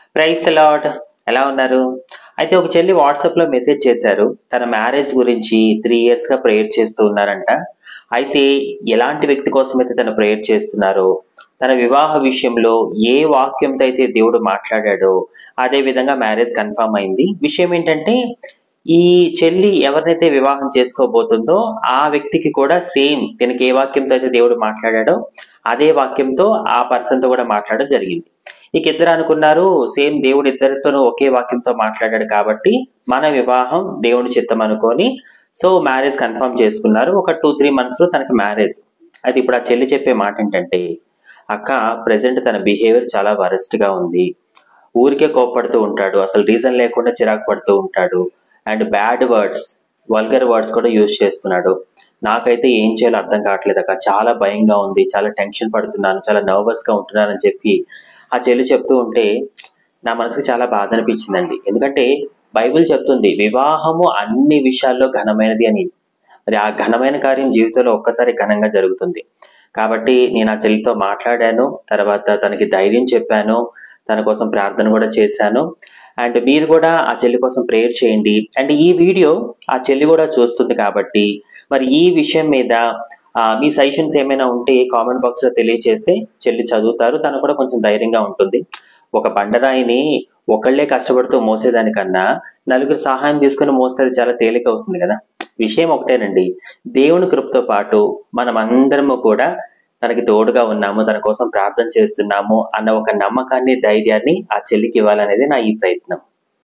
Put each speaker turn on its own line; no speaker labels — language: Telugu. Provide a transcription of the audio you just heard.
ప్రైస్ లాడ్ ఎలా ఉన్నారు అయితే ఒక చెల్లి వాట్సాప్ లో మెసేజ్ చేశారు తన మ్యారేజ్ గురించి త్రీ ఇయర్స్ గా ప్రేయర్ చేస్తూ ఉన్నారంట అయితే ఎలాంటి వ్యక్తి కోసం అయితే తను ప్రేయర్ చేస్తున్నారో తన వివాహ విషయంలో ఏ వాక్యంతో అయితే దేవుడు మాట్లాడాడో అదే విధంగా మ్యారేజ్ కన్ఫర్మ్ అయింది విషయం ఏంటంటే ఈ చెల్లి ఎవరినైతే వివాహం చేసుకోబోతుందో ఆ వ్యక్తికి కూడా సేమ్ తనకి ఏ వాక్యంతో అయితే దేవుడు మాట్లాడాడో అదే వాక్యంతో ఆ పర్సన్ తో కూడా మాట్లాడడం జరిగింది ఇక ఇద్దరు అనుకున్నారు సేమ్ దేవుడు ఇద్దరితోనూ ఒకే వాక్యంతో మాట్లాడాడు కాబట్టి మన వివాహం దేవుని చిత్తం అనుకొని సో మ్యారేజ్ కన్ఫర్మ్ చేసుకున్నారు ఒక టూ త్రీ మంత్స్ లో తనకి మ్యారేజ్ అయితే ఇప్పుడు ఆ చెల్లి చెప్పే మాట ఏంటంటే అక్క ప్రెసెంట్ తన బిహేవియర్ చాలా వరస్ట్ గా ఉంది ఊరికే కోప్పడుతూ ఉంటాడు అసలు రీజన్ లేకుండా చిరాకు పడుతూ ఉంటాడు and bad words vulgar words కూడా యూజ్ చేస్తున్నాడు నాకైతే ఏం చేయాలో అర్థం కావట్లేదు అక్క చాలా భయంగా ఉంది చాలా టెన్షన్ పడుతున్నాను చాలా నర్వస్ గా ఉంటున్నాను అని చెప్పి ఆ చెల్లి చెప్తూ ఉంటే నా మనసుకి చాలా బాధ అనిపించిందండి ఎందుకంటే బైబిల్ చెప్తుంది వివాహము అన్ని విషయాల్లో ఘనమైనది అని మరి ఆ ఘనమైన కార్యం జీవితంలో ఒక్కసారి ఘనంగా జరుగుతుంది కాబట్టి నేను ఆ చెల్లితో మాట్లాడాను తర్వాత తనకి ధైర్యం చెప్పాను తన కోసం ప్రార్థన కూడా చేశాను అండ్ మీరు కూడా ఆ చెల్లి కోసం ప్రేయర్ చేయండి అండ్ ఈ వీడియో ఆ చెల్లి కూడా చూస్తుంది కాబట్టి మరి ఈ విషయం మీద ఆ, మీ సజెషన్స్ ఏమైనా ఉంటే కామెంట్ బాక్స్ లో తెలియజేస్తే చెల్లి చదువుతారు తను కూడా కొంచెం ధైర్యంగా ఉంటుంది ఒక బండరాయిని ఒకళ్ళే కష్టపడుతూ మోసేదానికన్నా నలుగురు సహాయం తీసుకుని మోస్తే అది చాలా తేలిక అవుతుంది కదా విషయం ఒకటేనండి దేవుని కృపతో పాటు మనం అందరము కూడా తనకి తోడుగా ఉన్నాము తన కోసం ప్రార్థన చేస్తున్నాము అన్న ఒక నమ్మకాన్ని ధైర్యాన్ని ఆ చెల్లికి ఇవ్వాలనేది నా ఈ ప్రయత్నం